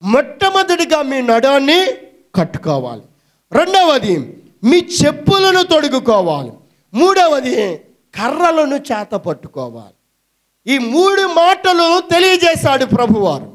మొట్టమొదటిగా మీ నడాన్ని కట్టుకోవాలి రెండవది మీ చెప్పులను తొడుగుకోవాలి మూడవది కర్రలను చేత పట్టుకోవాలి ఈ మూడు మాటలు తెలియజేశాడు ప్రభువారు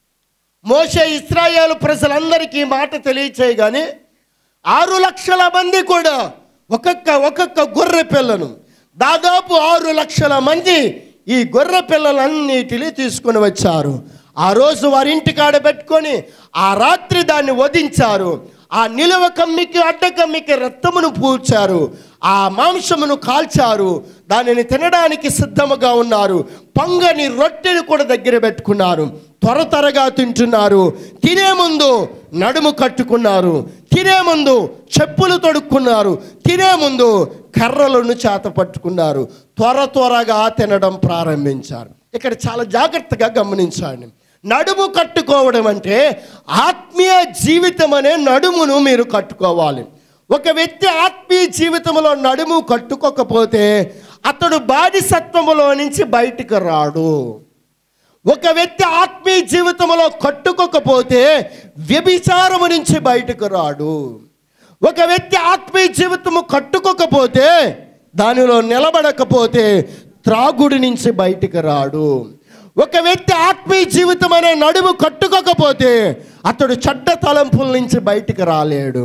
మోషే ఇస్రాయేల్ ప్రజలందరికీ ఈ మాట తెలియచేయగానే ఆరు లక్షల మంది కూడా ఒక్కొక్క ఒక్కొక్క గొర్రె పిల్లను దాదాపు ఆరు లక్షల మంది ఈ గొర్రె పిల్లలన్నిటిని తీసుకుని వచ్చారు ఆ రోజు వారి ఇంటికాడ పెట్టుకొని ఆ రాత్రి దాన్ని వధించారు ఆ నిలువ కమ్మికి అడ్డ కమ్మికి రక్తమును పూడ్చారు ఆ మాంసమును కాల్చారు దానిని తినడానికి సిద్ధముగా ఉన్నారు పంగని రొట్టెను కూడా దగ్గర పెట్టుకున్నారు త్వర త్వరగా తింటున్నారు తినే ముందు నడుము కట్టుకున్నారు తినే ముందు చెప్పులు తొడుక్కున్నారు తినే ముందు కర్రలను చేత పట్టుకున్నారు త్వర త్వరగా తినడం ప్రారంభించారు ఇక్కడ చాలా జాగ్రత్తగా గమనించండి నడుము కట్టుకోవడం అంటే ఆత్మీయ జీవితం అనే నడుమును మీరు కట్టుకోవాలి ఒక వ్యక్తి ఆత్మీయ జీవితంలో నడుము కట్టుకోకపోతే అతడు బానిసత్వములో నుంచి బయటికి రాడు ఒక వ్యక్తి ఆత్మీయ జీవితంలో కట్టుకోకపోతే వ్యభిచారము నుంచి బయటకు రాడు ఒక వ్యక్తి ఆత్మీయ జీవితము కట్టుకోకపోతే దానిలో నిలబడకపోతే త్రాగుడి నుంచి బయటికి రాడు ఒక వ్యక్తి ఆత్మీయ జీవితం అనే నడుము కట్టుకోకపోతే అతడు చెడ్డ తలంపుల నుంచి బయటికి రాలేడు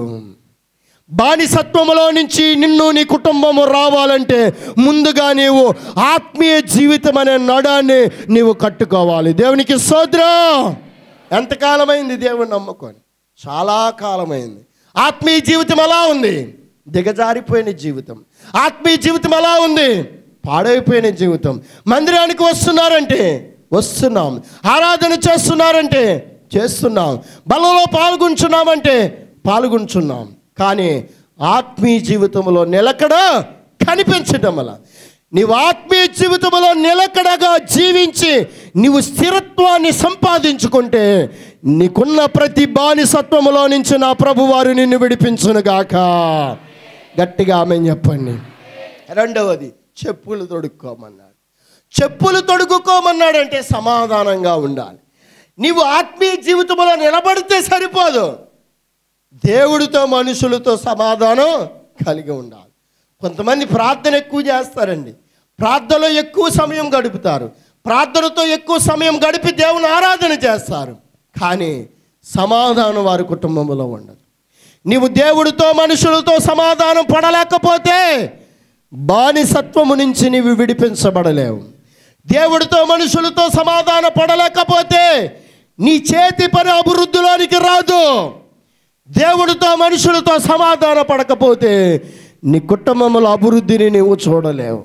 బానిసత్వములో నుంచి నిన్ను నీ కుటుంబము రావాలంటే ముందుగా నీవు ఆత్మీయ జీవితం అనే నడాన్ని నీవు కట్టుకోవాలి దేవునికి సోదరం ఎంతకాలమైంది దేవుని నమ్ముకొని చాలా కాలమైంది ఆత్మీయ జీవితం ఎలా ఉంది దిగజారిపోయిన జీవితం ఆత్మీయ జీవితం ఎలా ఉంది పాడైపోయిన జీవితం మందిరానికి వస్తున్నారంటే వస్తున్నాం ఆరాధన చేస్తున్నారంటే చేస్తున్నాం బలలో పాల్గొంటున్నామంటే పాల్గొంటున్నాం కానీ ఆత్మీయ జీవితంలో నిలకడ కనిపించడం వల్ల నీవు ఆత్మీయ జీవితంలో నిలకడగా జీవించి నీవు స్థిరత్వాన్ని సంపాదించుకుంటే నీకున్న ప్రతి బానిసత్వములో నుంచి నా ప్రభువారు నిన్ను విడిపించునుగాక గట్టిగా ఆమె చెప్పండి రెండవది చెప్పులు తొడుక్కోమన్నాడు చెప్పులు తొడుగుకోమన్నాడంటే సమాధానంగా ఉండాలి నీవు ఆత్మీయ జీవితంలో నిలబడితే సరిపోదు దేవుడితో మనుషులతో సమాధానం కలిగి ఉండాలి కొంతమంది ప్రార్థన ఎక్కువ చేస్తారండి ప్రార్థనలో ఎక్కువ సమయం గడుపుతారు ప్రార్థనతో ఎక్కువ సమయం గడిపి దేవుని ఆరాధన చేస్తారు కానీ సమాధానం వారి కుటుంబంలో ఉండదు నీవు దేవుడితో మనుషులతో సమాధానం పడలేకపోతే బానిసత్వము నుంచి నీవు విడిపించబడలేవు దేవుడితో మనుషులతో సమాధాన పడలేకపోతే నీ చేతి పని అభివృద్ధిలోనికి రాదు దేవుడితో మనుషులతో సమాధాన పడకపోతే నీ కుటుంబంలో అభివృద్ధిని నీవు చూడలేవు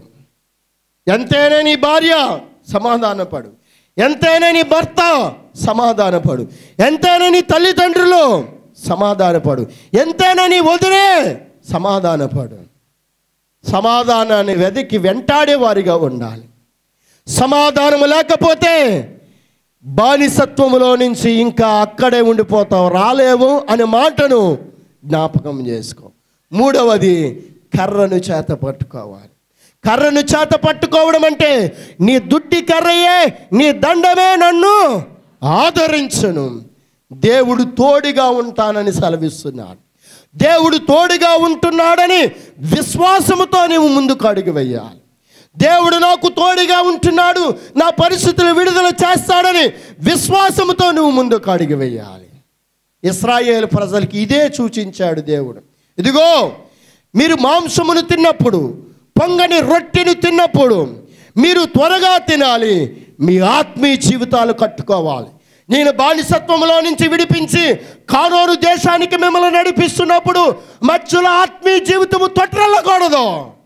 ఎంతైనా నీ భార్య సమాధానపడు ఎంతైనా నీ భర్త సమాధానపడు ఎంతైనా నీ తల్లిదండ్రులు సమాధానపడు ఎంతైనా నీ వదిలే సమాధానపడు సమాధానాన్ని వెతికి వెంటాడే వారిగా ఉండాలి సమాధానము లేకపోతే బానిసత్వములో నుంచి ఇంకా అక్కడే ఉండిపోతావు రాలేవు అనే మాటను జ్ఞాపకం చేసుకో మూడవది కర్రను చేత పట్టుకోవాలి కర్రను చేత పట్టుకోవడం అంటే నీ దుడ్డి కర్రయే నీ దండమే నన్ను ఆదరించును దేవుడు తోడుగా ఉంటానని సెలవిస్తున్నాడు దేవుడు తోడుగా ఉంటున్నాడని విశ్వాసముతో నీవు ముందుకు అడుగు వేయాలి దేవుడు నాకు తోడుగా ఉంటున్నాడు నా పరిస్థితులు విడుదల చేస్తాడని విశ్వాసముతో నువ్వు ముందుకు అడుగు వేయాలి ఇస్రాయేల్ ప్రజలకి ఇదే సూచించాడు దేవుడు ఇదిగో మీరు మాంసమును తిన్నప్పుడు పొంగని రొట్టెను తిన్నప్పుడు మీరు త్వరగా తినాలి మీ ఆత్మీయ జీవితాలు కట్టుకోవాలి నేను బానిసత్వంలో నుంచి విడిపించి కానూరు దేశానికి మిమ్మల్ని నడిపిస్తున్నప్పుడు మధ్యలో ఆత్మీయ జీవితము తొట్రల్లకూడదు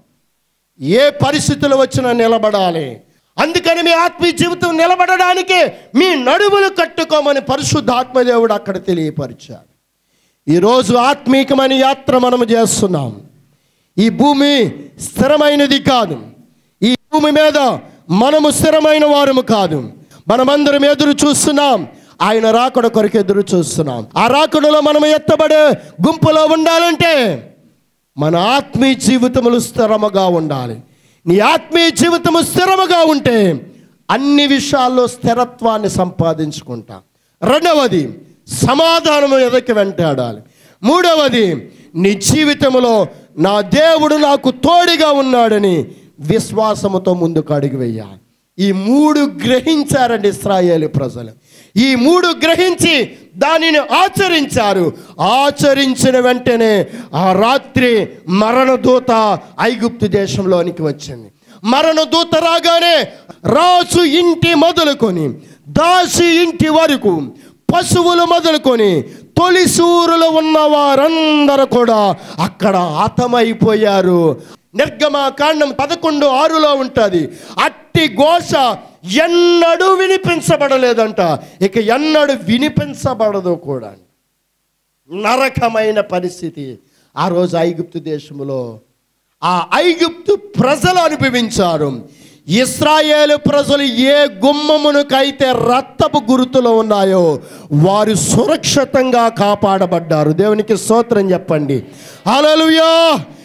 ఏ పరిస్థితులు వచ్చినా నిలబడాలి అందుకని మీ ఆత్మీయ జీవితం నిలబడడానికి మీ నడుములు కట్టుకోమని పరిశుద్ధాత్మదేవుడు అక్కడ తెలియపరిచాడు ఈరోజు ఆత్మీకమైన యాత్ర మనము చేస్తున్నాం ఈ భూమి స్థిరమైనది కాదు ఈ భూమి మీద మనము స్థిరమైన వారము కాదు మనమందరం ఎదురు చూస్తున్నాం ఆయన రాకడ కొరకు ఎదురు చూస్తున్నాం ఆ రాకడలో మనం ఎత్తబడే గుంపులో ఉండాలంటే మన ఆత్మీయ జీవితములు స్థిరముగా ఉండాలి నీ ఆత్మీయ జీవితము స్థిరముగా ఉంటే అన్ని విషయాల్లో స్థిరత్వాన్ని సంపాదించుకుంటాం రెండవది సమాధానము ఎదకి వెంటాడాలి మూడవది నీ జీవితంలో నా దేవుడు నాకు తోడుగా ఉన్నాడని విశ్వాసముతో ముందుకు అడుగు వేయాలి ఈ మూడు గ్రహించారండి ఇస్రాయేలు ప్రజలు ఈ మూడు గ్రహించి దానిని ఆచరించారు ఆచరించిన వెంటనే ఆ రాత్రి మరణదూత ఐగుప్తు దేశంలోనికి వచ్చింది మరణదూత రాగానే రాజు ఇంటి మొదలుకొని దాసి ఇంటి వరకు పశువులు మొదలుకొని తొలిసూరులో ఉన్న వారందరూ కూడా అక్కడ హతమైపోయారు నిర్గమకాండం పదకొండు ఆరులో ఉంటుంది అట్టి ఘోష ఎన్నడూ వినిపించబడలేదంట ఇక ఎన్నడూ వినిపించబడదు కూడా నరకమైన పరిస్థితి ఆ రోజు ఐగుప్తు దేశంలో ఆ ఐగుప్తు ప్రజలు అనుభవించారు ఇస్రాయేలు ప్రజలు ఏ గుమ్మమునకైతే రక్తపు గుర్తులు ఉన్నాయో వారు సురక్షితంగా కాపాడబడ్డారు దేవునికి స్తోత్రం చెప్పండి హల్లెలూయా